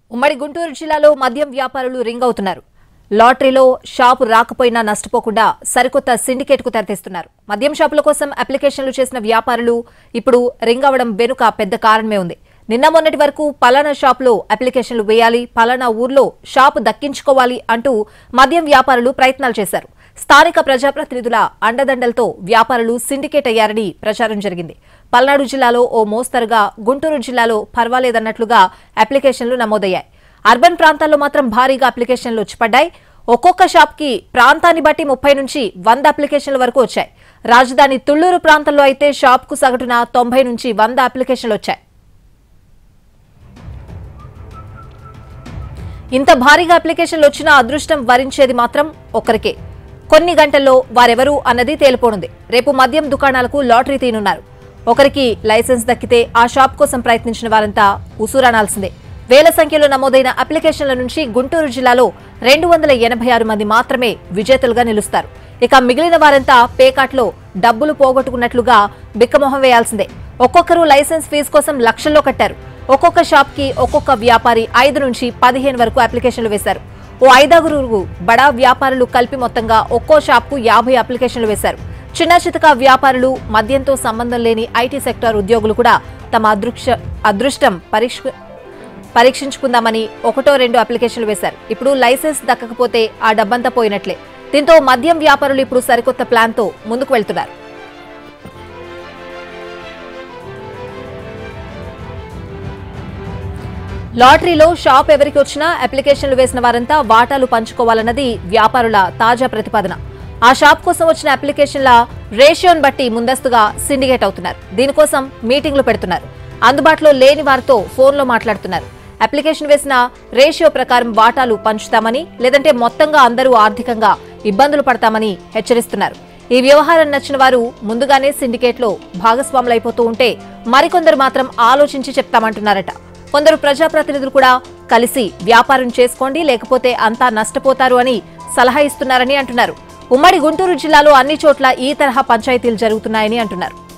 ఉమ్మడి గుంటూరు జిల్లాలో మద్యం వ్యాపారులు రింగ్ అవుతున్నారు లాటరీలో షాపు రాకపోయినా నష్టపోకుండా సరికొత్త సిండికేట్ కు తెరతీస్తున్నారు మద్యం షాపుల కోసం అప్లికేషన్లు చేసిన వ్యాపారులు ఇప్పుడు రింగ్ అవడం వెనుక పెద్ద కారణమే ఉంది నిన్న మొన్నటి వరకు పలానా షాపులో అప్లికేషన్లు వేయాలి పలానా ఊర్లో షాపు దక్కించుకోవాలి అంటూ మద్యం వ్యాపారులు ప్రయత్నాలు చేశారు స్థానిక ప్రజాప్రతినిధుల అండదండలతో వ్యాపారులు సిండికేట్ అయ్యారని ప్రచారం జరిగింది పల్నాడు జిల్లాలో ఓ మోస్తరుగా గుంటూరు జిల్లాలో పర్వాలేదన్నట్లుగా అప్లికేషన్లు నమోదయ్యాయి అర్బన్ ప్రాంతాల్లో మాత్రం భారీగా అప్లికేషన్లు వచ్చి పడ్డాయి ఒక్కొక్క షాప్ కి ప్రాంతాన్ని బట్టి ముప్పై నుంచి వంద అప్లికేషన్ల వరకు వచ్చాయి రాజధాని తుళ్లూరు ప్రాంతంలో అయితే షాప్ కు సగటున తొంభై నుంచి వంద అప్లికేషన్లు వచ్చాయి ఇంత భారీగా అప్లికేషన్లు వచ్చినా అదృష్టం వరించేది మాత్రం ఒక్కరికే కొన్ని గంటల్లో వారెవరు అన్నది తేలిపోనుంది రేపు మద్యం దుకాణాలకు లాటరీ తీనున్నారు ఒకరికి లైసెన్స్ దక్కితే ఆ షాప్ కోసం ప్రయత్నించిన వారంతా ఉసూరనాల్సిందే వేల సంఖ్యలో నమోదైన అప్లికేషన్ల నుంచి గుంటూరు జిల్లాలో రెండు వందల ఎనభై ఆరు మంది మాత్రమే విజేతలుగా నిలుస్తారు ఇక మిగిలిన వారంతా పేకాట్లో డబ్బులు పోగొట్టుకున్నట్లుగా బిక్కమొహం వేయాల్సిందే ఒక్కొక్కరు లైసెన్స్ ఫీజు కోసం లక్షల్లో కట్టారు ఒక్కొక్క షాప్ కి ఒక్కొక్క వ్యాపారి ఐదు నుంచి పదిహేను వరకు అప్లికేషన్లు వేశారు ఓ ఐదాగురు బడా వ్యాపారులు కలిపి మొత్తంగా ఒక్కో షాప్ కు యాభై అప్లికేషన్లు వేశారు చిన్న చితక వ్యాపారులు మద్యంతో సంబంధం లేని ఐటీ సెక్టార్ ఉద్యోగులు కూడా తమ అదృక్ష అదృష్టం పరీక్ష పరీక్షించుకుందామని ఒకటో రెండు అప్లికేషన్లు వేశారు ఇప్పుడు లైసెన్స్ దక్కకపోతే ఆ డబ్బంతా పోయినట్లే దీంతో మద్యం వ్యాపారులు ఇప్పుడు సరికొత్త ప్లాన్తో ముందుకు వెళ్తున్నారు లాటరీలో షాప్ ఎవరికి వచ్చినా అప్లికేషన్లు వేసిన వారంతా వాటాలు పంచుకోవాలన్నది వ్యాపారుల తాజా ప్రతిపాదన ఆ షాప్ కోసం వచ్చిన అప్లికేషన్ల రేషియోను బట్టి ముందస్తుగా సిండికేట్ అవుతున్నారు దీనికోసం మీటింగ్లు పెడుతున్నారు అందుబాటులో లేని వారితో ఫోన్లో మాట్లాడుతున్నారు అప్లికేషన్ వేసిన రేషియో ప్రకారం వాటాలు పంచుతామని లేదంటే మొత్తంగా అందరూ ఆర్థికంగా ఇబ్బందులు పడతామని హెచ్చరిస్తున్నారు ఈ వ్యవహారం నచ్చిన వారు ముందుగానే సిండికేట్లో భాగస్వాములైపోతూ ఉంటే మరికొందరు మాత్రం ఆలోచించి చెప్తామంటున్నారట కొందరు ప్రజాప్రతినిధులు కూడా కలిసి వ్యాపారం చేసుకోండి లేకపోతే అంతా నష్టపోతారు అని సలహా ఇస్తున్నారని అంటున్నారు ఉమ్మడి గుంటూరు జిల్లాలో అన్ని చోట్ల ఈ తరహా పంచాయతీలు జరుగుతున్నాయని అంటున్నారు